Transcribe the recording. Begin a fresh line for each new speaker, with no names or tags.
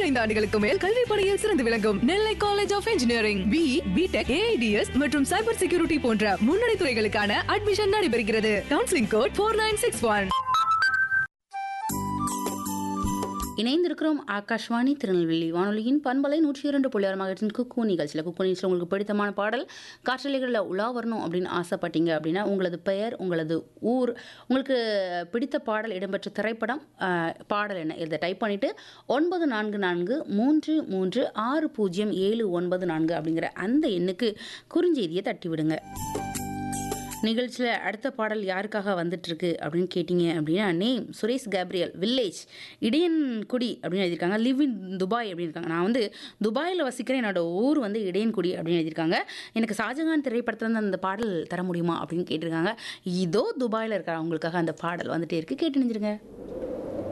பதினைந்து ஆண்டுகளுக்கு மேல் கல்வி பணியில் சிறந்து விளங்கும் Nellai college of engineering B BTech AIDS மற்றும் சைபர் செக்யூரிட்டி போன்ற முன்னணி துறைகளுக்கான அட்மிஷன் நடைபெறுகிறது counselling code four nine six one
இணைந்திருக்கிறோம் ஆகாஷ்வாணி திருநெல்வேலி வானொலியின் பண்பலை நூற்றி இரண்டு புள்ளி ஆறு மகத்தின் குக்கு நிகழ்ச்சியில் குக்கு நிகழ்ச்சியில் உங்களுக்கு பிடித்தமான பாடல் காற்றலைகளில் உலா வரணும் அப்படின்னு ஆசைப்பட்டீங்க அப்படின்னா உங்களது பெயர் உங்களது ஊர் உங்களுக்கு பிடித்த பாடல் இடம்பெற்ற திரைப்படம் ஆஹ், பாடல் என்ன இதை டைப் பண்ணிவிட்டு ஒன்பது நான்கு நான்கு மூன்று மூன்று ஆறு பூஜ்ஜியம் ஏழு ஒன்பது நான்கு அப்படிங்கிற அந்த எண்ணுக்கு குறுஞ்செய்தியை தட்டி விடுங்க நிகழ்ச்சியில் அடுத்த பாடல் யாருக்காக வந்துட்டு இருக்கு அப்படின்னு கேட்டிங்க அப்படின்னா name Suresh Gabriel village Idayankudi அப்படின்னு எழுதியிருக்காங்க லிவ் இன் துபாய் அப்படின்னு இருக்காங்க நான் வந்து துபாயில் வசிக்கிறேன் என்னோட ஊர் வந்து இடையன்குடி அப்படின்னு எழுதியிருக்காங்க எனக்கு ஷாஜகான் திரைப்படத்துல இருந்து அந்த பாடல் தர முடியுமா அப்படின்னு கேட்டிருக்காங்க இதோ துபாயில் இருக்கிற அவங்களுக்காக அந்த பாடல் வந்துட்டே இருக்கு கேட்டு நினைச்சிருங்க